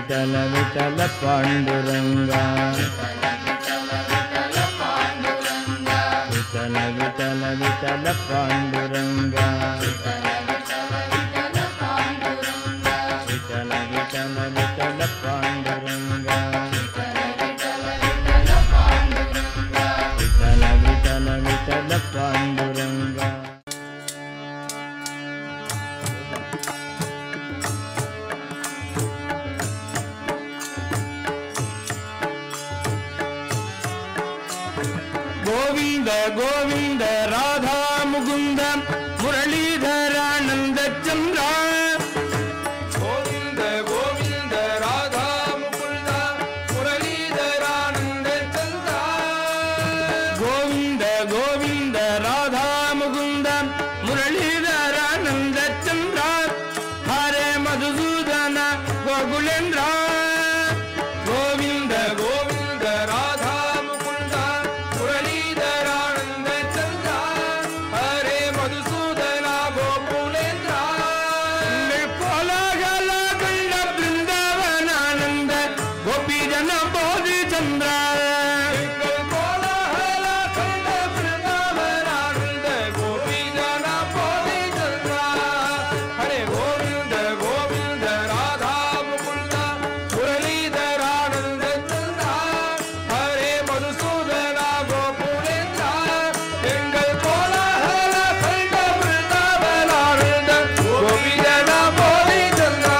விட்டல விட்டல பாண்டுரங்கா விட்டல விட்டல விட்டல பாண்டுரங்கா விட்டல விட்டல விட்டல பாண்டுரங்கா விட்டல விட்டல விட்டல பாண்டுரங்கா கோவிந்த கோவிந்த ராதா முகுந்த முரளிதரானந்த சந்திரா கோவிந்த கோவிந்த ராதா முகுந்த முரளிதரானந்த சந்திரா கோவிந்த கோவிந்த ராதா முகுந்த முரளிதரானந்த சந்திரா ஹரே மதுசூதன கோகுலேந்திரா கோவிந்த கோவிந்த ராதா முகுந்த முரளிதரானந்த சந்திரா ஹரே மதுசூதனா கோகுலேந்திரா உங்கள் கோலாகல கண்ட பிருந்தாவனானந்த கோபிஜன போதி சந்திரா எங்கள் கோலாகல கண்ட பிருந்தாவனானந்த கோபிஜனா போதி சந்திரா ஹரே கோவிந்த கோவிந்த ராதா முகுந்த முரளிதரானந்த சந்திரா ஹரே மதுசூதனா கோகுலேந்திரா எங்கள் கோலாகல கண்ட பிருந்தாவனானந்த கோபிஜனா போதி சந்திரா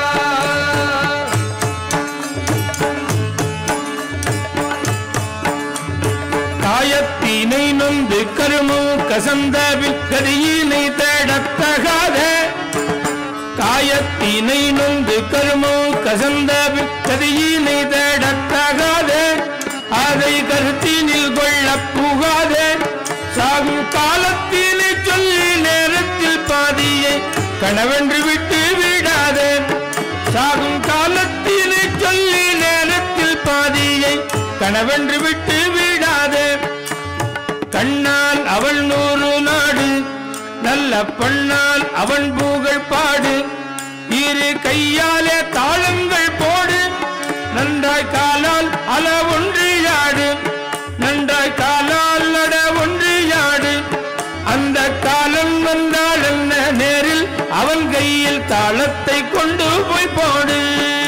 காயத்தினை நொந்து கருமு கசந்தவில் கதியினை தேடத்தகாத காயத்தினை நொந்து கருமு கசந்தவில் கதியினை தேடத்தகாத அதை கருத்தினில் கொள்ள புகாதே சாகும் காலத்தினை சொல்லி நேரத்தில் பாதியை கணவென்று விட்டு விடாதே சாகும் காலத்தினை சொல்லி நேரத்தில் பாதியை கணவென்று விட்டு விடாதே கண்ணால் அவள் நூறு நாடு நல்ல பொன்னால் அவன் பூகள் பாடு இரு கையாலே தாளங்கள் போடு நன்றாய் காலால் அல ஒன்றியாடு நன்றாய் காலால் நட ஒன்றியாடு அந்த காலம் வந்தால் என்ன நேரில் அவன் கையில் தாளத்தை கொண்டு போய் போடு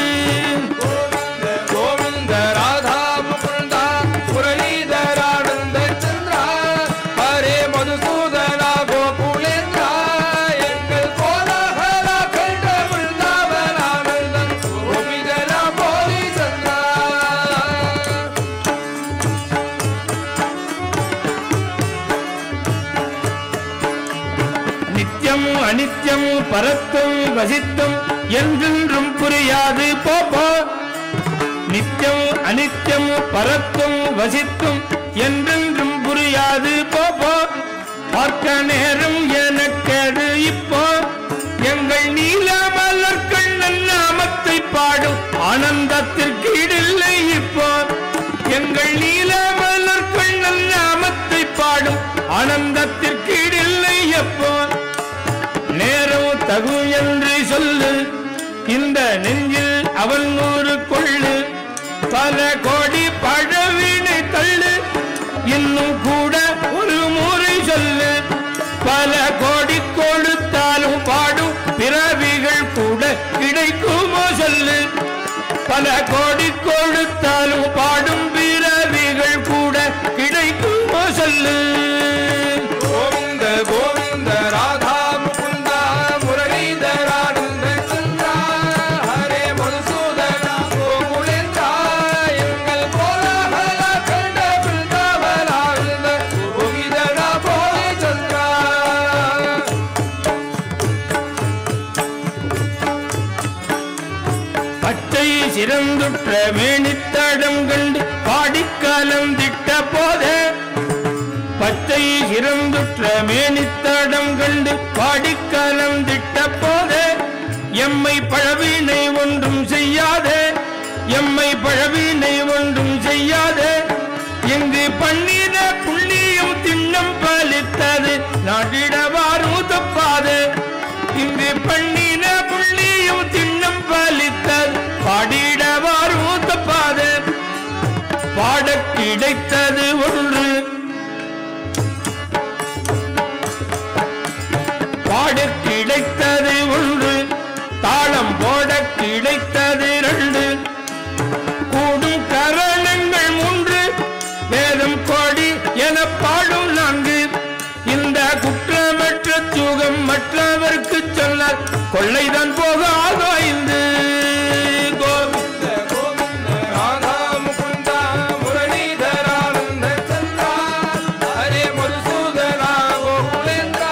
கோவிந்த ராதா முகுந்தா முரளிதரானந்த சந்திரா ஹரே மதுசூதனா கோகுலேந்திரா எங்கள் கோலாகல கண்ட பிருந்தாவனானந்தன் கோபிதனா போலி சந்திரா நித்தியம் அனித்யம் பரத்தும் வசித்தும் என்றென்றும் புரியாது போப்போ நித்தியம் அனித்யம் பரத்தும் வசித்தும் என்றென்றும் புரியாது போப்போ பார்க்க நேரம் எனக்கது இப்போ எங்கள் நீல மலர் கண்ணன் நாமத்தை பாடும் ஆனந்தத்திற்கு இடில்லை இப்போ எங்கள் நீல மலர் கண்ணன் நாமத்தை பாடும் ஆனந்தத்திற்கு இடில்லை எப்போ நேரம் தகு என்று சொல்லு இந்த நெஞ்சில் அவன் நூறு கொள்ளு பல கோடி பழவினை தள்ளு இன்னும் கூட ஒரு முறை சொல்லு பல கோடி கொடுத்தாலும் பாடும் பிறவிகள் கூட கிடைக்குமோ சொல்லு பல கோடி கொடுத்தாலும் பாடும் பிறவிகள் கூட கிடைக்குமோ சொல்லு கோவிந்த கோவிந்த ராதா முகுந்தா முரளிதரானந்த சந்திரா ஹரே மதுசூதனா கோகுலேந்திரா எங்கள் கோலாகல கண்ட பிருந்தாவனானந்த கோவிதனா போலி சந்திரா பச்சை சிறந்துற்ற மேனித்தடம் கண்டு பாடிக்காலம் திட்ட போதே பச்சை சிறந்துற்ற மேனித்தடம் கண்டு பாடிக்காலம் திட்ட போதே எம்மை பழவினை ஒன்றும் செய்யாதே எம்மை பழவினை ஒன்றும் செய்யாதே இங்கு பண்ணின புண்ணியம் திண்ணம் பலித்தது நாட்டிடவாரும் தப்பாது இங்கு பண்ணின புண்ணியம் திண்ணம் பலித்தது பாடிடவா கிடைத்தது ஒன்று தாளம் போட கிடைத்தது ரெண்டு கூடும் கரணங்கள் மூன்று வேதம் கோடி என பாடும் நான்கு இந்த குற்றமற்ற சுகம் மற்றவர்க்கு சொன்னால் கொள்ளைதான் போகாதோ ஐந்து கோவிந்த ராதா முகுந்தா முரளிதரானந்த சந்திரா ஹரே மதுசூதனா கோகுலேந்திரா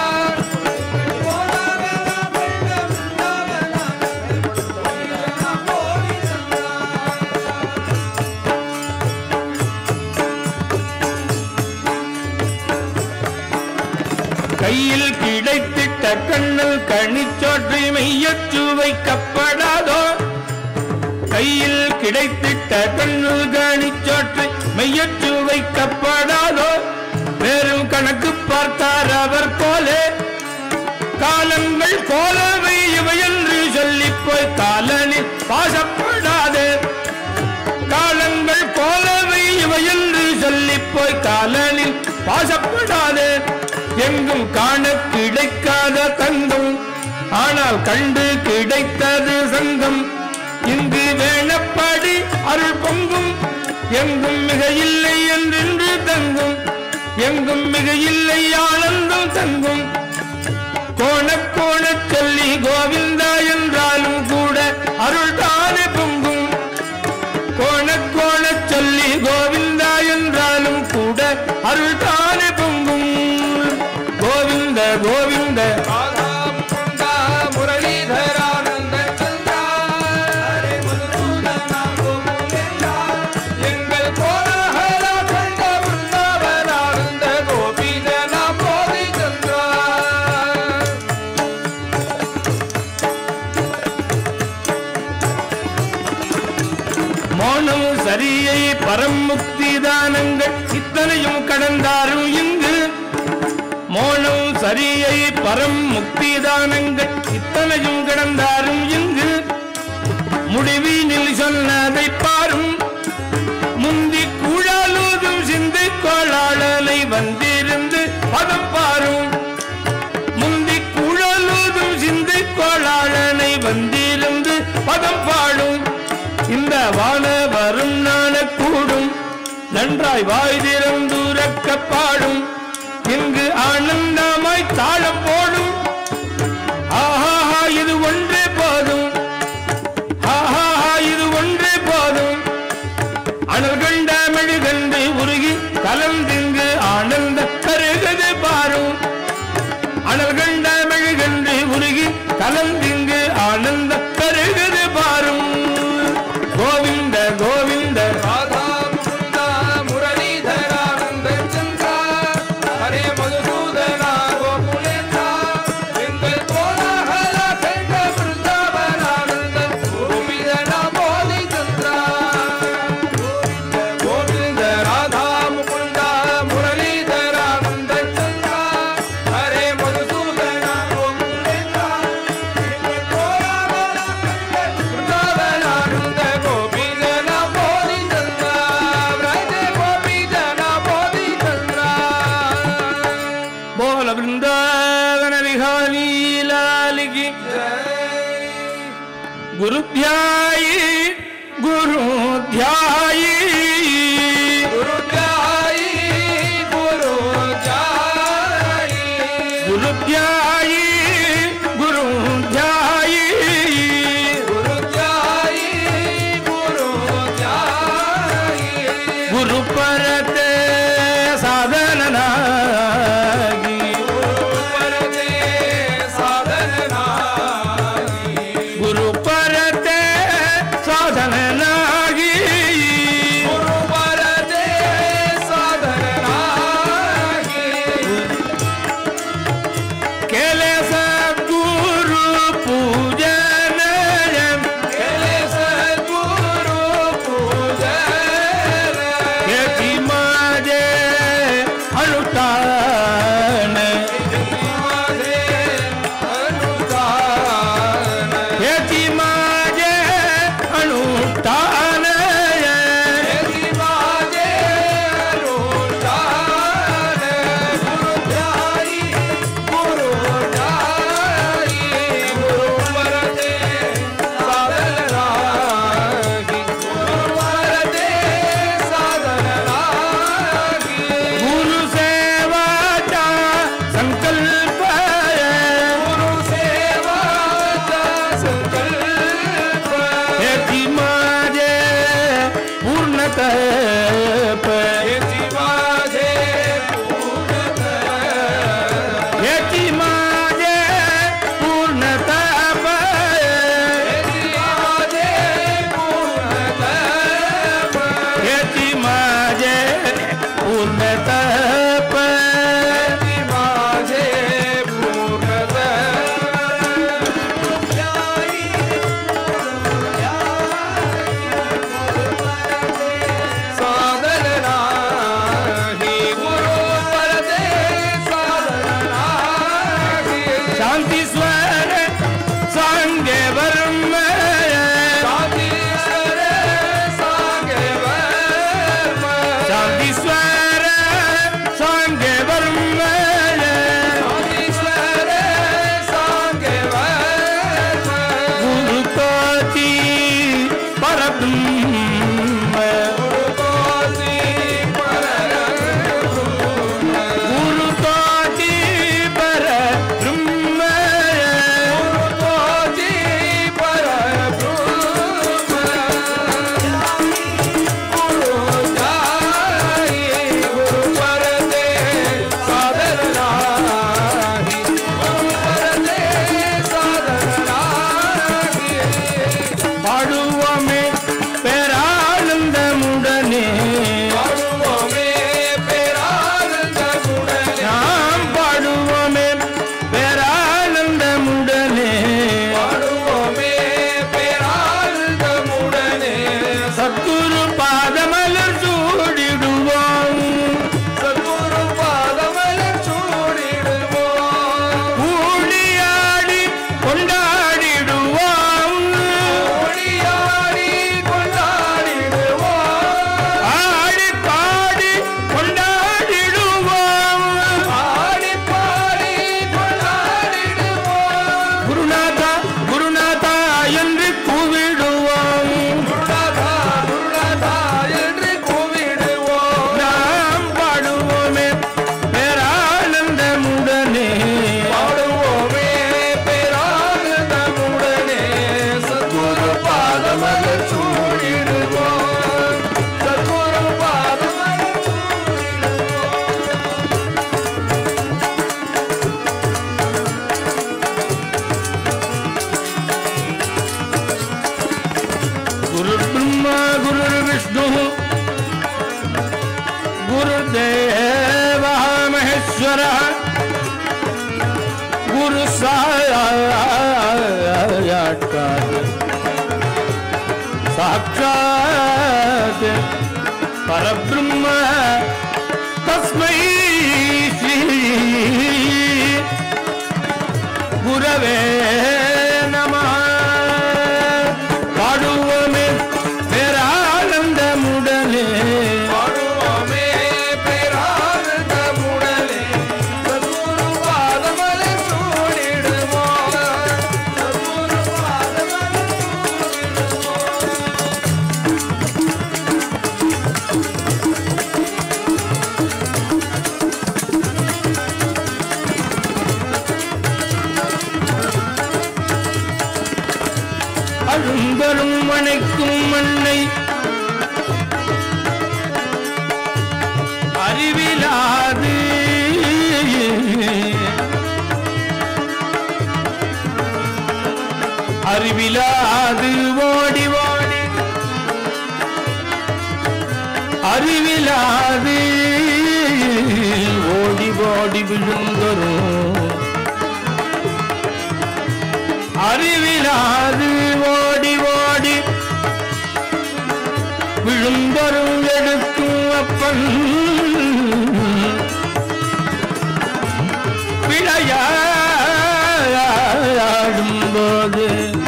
கையில் கிடைத்திட்ட கண்ணல் கணிச்சோற்றி மெய்யச்சு வைக்கப்படாதோ கையில் கிடைத்திட்ட கண்ணல் கணிச்சோற்றி மெய்யச்சு வைக்கப்படாதோ வெறும் கணக்கு பார்த்தார் அவர் போலே காலங்கள் கோலவை இவை என்று சொல்லிப் போய் காலனில் பாசப்படாதே காலங்கள் கோலவை இவை என்று சொல்லிப் போய் காலனில் பாசப்படாதே எங்கும் காண கிடைக்காத தங்கம் ஆனால் கண்டு கிடைத்தது சங்கம் இங்கு வேணப்படி அருள் பொங்கும் எங்கும் மிக இல்லை என்றென்று தங்கும் எங்கும் மிக இல்லை ஆனந்தம் தங்கும் கோண கோண சொல்லி கோவிந்தா என்றாலும் கூட அருள் தானே பொங்கும் கோண கோண சொல்லி கோவிந்தா என்றாலும் கூட அருள் தானே பொங்கும் கோவிந்த கோவிந்த ராதா முகுந்தா முரளிதரானந்த சந்திரா ஹரே மதுசூதனா கோகுலேந்திரா எங்கள் கோலாகல கண்ட பிருந்தாவனானந்த கோபிஜனா போதி சந்திரா மௌனம் சரியை பரமுக்தி தானங்கள் இத்தனையும் கடந்தாரும் இங்கு மௌனம் சரியை பரம் முக்தி தானங்கள் இத்தனையும் கடந்தாரும் இங்கு முடிவினில் சொன்னதை பாரும் முந்தி குழலூதும் சிந்து கோளாளனை வந்திருந்து பதம் பாரும் முந்தி குழலூதும் சிந்து கோளாளனை வந்திருந்து பதம் பாடும் இந்த வான வரும் நாண கூடும் நன்றாய் வாய் திறந்துரக்க பாடும் இங்கு ஆனந்தமாய் தாளம் போடும் ஆஹா இது ஒன்றே போதும் ஆஹா இது ஒன்றே போதும் அனல் கண்ட மெழுகண்டு உருகி கலந்திங்கு ஆனந்த கருகது பாரும் அனல் கண்ட மெழுகண்டு உருகி கலந்திங்கு ஆனந்த கருகது பாரும் கோவிந்த கோவிந்த ராதா முகுந்தா முரளிதரானந்த சந்திரா ஹரே மதுசூதனா கோகுலேந்திரா எங்கள் கோலாகல கண்ட பிருந்தாவனானந்த கோபிஜனா போதி சந்திரா கோவிந்த ராதா முகுந்தா முரளிதரானந்த சந்திரா ஹரே மதுசூதனா கோகுலேந்திரா எங்கள் கோலாகல கண்ட பிருந்தாவனானந்த கோபிஜனா போதி சந்திரா விரஜ கோபிஜனா போதி சந்திரா போல பிருந்தாவன விஹாரி லாலிகி குரு தியாயி குரு தியாயி गुरु जाई गुरु जाई குரு தியாயி குரு தியாயி गुरु जाई गुरु जाई குரு பரதே சாதனனாகி परदे साधन नाई குரு பரதே சாதனனாகி गुरुर्विष्णुः गुरुदेवः महेश्वरः गुरु साक्षात् परब्रह्म तस्मै श्री குரவே நம பாடுவோமே பேரானந்தமுடனே பாடுவோமே பேரானந்த முடலே சத்குரு பாதமலை சூடிடுமோ சத்குரு பாதமலை சூடிடுமோ அழுந்தரும் மனைக்கும் மண்ணை அறிவிலாது அறிவிலாது ஓடி ஓடி அறிவிலாது ஓடி ஓடி விழுந்தரும் அறிவிலாது ஓடி ஓடி விழுந்தரும் எடுக்கும் அப்பன் விளையாடும் போது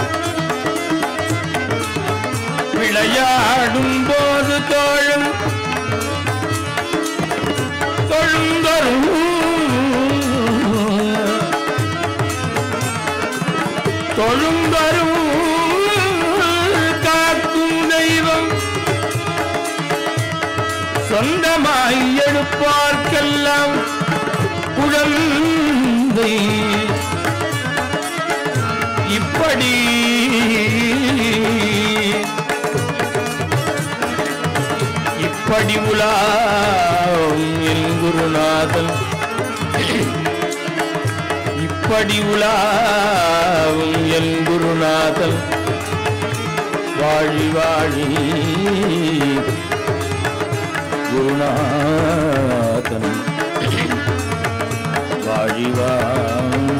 விளையாடும் போது தோழும் தொழுந்தரும் தொழும்பரும் காக்கும் தெய்வம் சொந்தமாய் எடுப்பார்க்கெல்லாம் குழந்தை இப்படி இப்படி உலாம் என் குருநாதன் இப்படி உலாவும் என் குருநாதன் வாழி வாழி குருநாதன் வாழி வாழி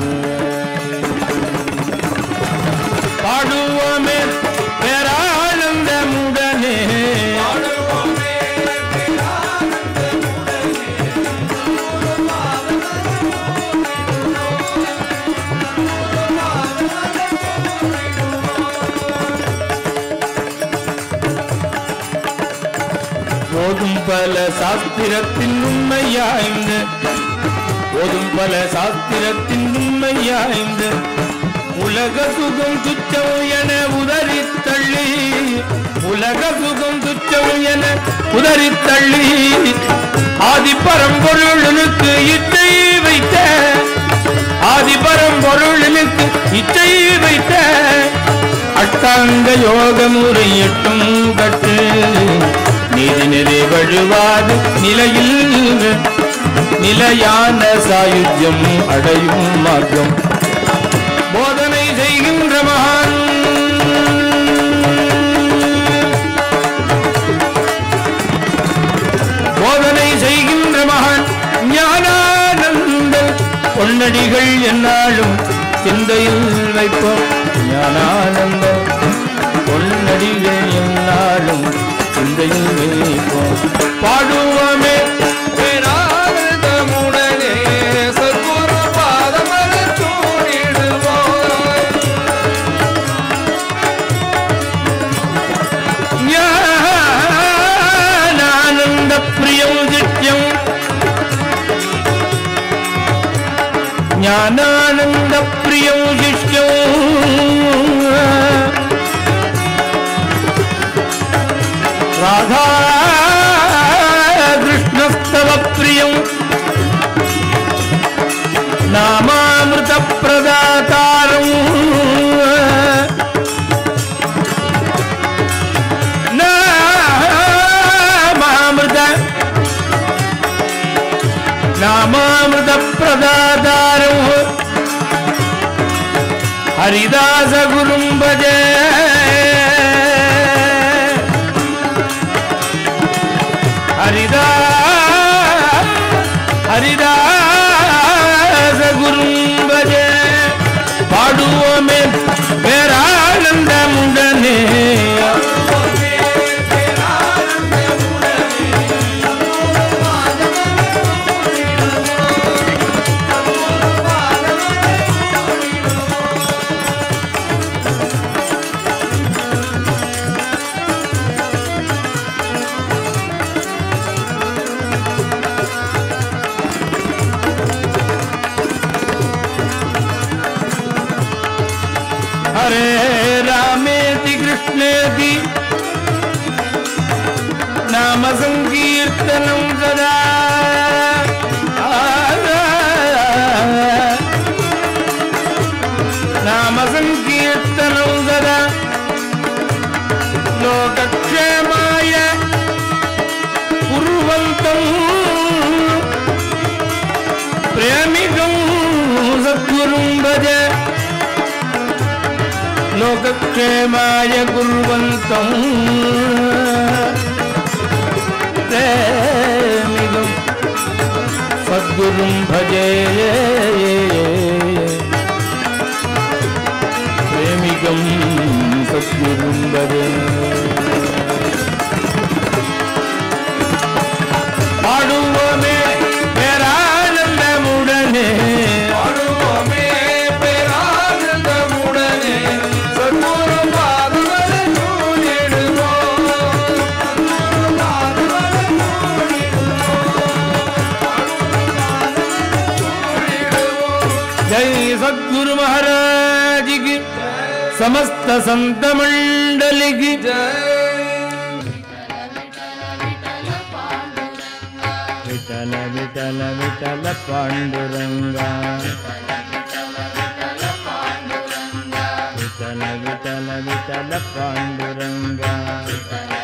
பாடுவோமே பேரானந்தமுடனே பாடுவோமே பேரானந்த முடலே சத்குரு பாதமலை போதும் பல சாஸ்திரத்தின் உண்மையாய்ந்த போதும் பல சாஸ்திரத்தின் உண்மையாய்ந்த உலக சுகம் துச்சம் என உதறி தள்ளி உலக சுகம் துச்சம் என உதறி தள்ளி ஆதிப்பரம்பொருளுக்கு இச்சை வைத்த ஆதிபரம்பொருளுக்கு இச்சை வைத்த அஷ்டாங்க யோக முறை எட்டும் கற்று நீதி நெறி வழுவாது நிலையில் நிலையான சாயுஜ்யம் அடையும் மார்க்கம் போதனை செய்கின்ற மகான் போதனை செய்கின்ற மகான் ஞானானந்த பொன்னடிகள் என்னாலும் சிந்தையில் வைப்போம் ஞானானந்த பொன்னடிகள் என்னாலும் சிந்தையில் வைப்போம் பாடுவோமே பேரானந்த முடலே சத்குரு பாதமலை சூடிடுமோ ஞானானந்த பிரியம் சித்தியம் ஞானானந்த பிரியம் சிஷ்யம் ராதா கிருஷ்ணஸ்தவ பிரியம் நாமாமிருத பிரதாதாரம் நாமாமிருத நாமாமிருத பிரதாதாரம் ஹரிதாச குரும் பஜ हरे रामेति कृष्णेति नाम सङ्कीर्तनं सदा नाम सङ्कीर्तनं सदा लोकक्षेमाय कुर्वन्तं प्रेमिकं सद्गुरुं भज लोकक्षेमाय कुर्वन्तं प्रेमिकं सद्गुरुं भजे प्रेमिकं सद्गुरुं भजे பாடுவோமே பேரானந்தமுடனே பாடுவோமே பேரானந்தமுடனே சத்குரு பாதமலை சூடிடுவோம் சத்குரு பாதமலை சூடிடுவோம் जय सद्गुरु महाराज की समस्त संत मंडली की विठल विठल विठल पांडुरंगा विठल विठल विठल पांडुरंगा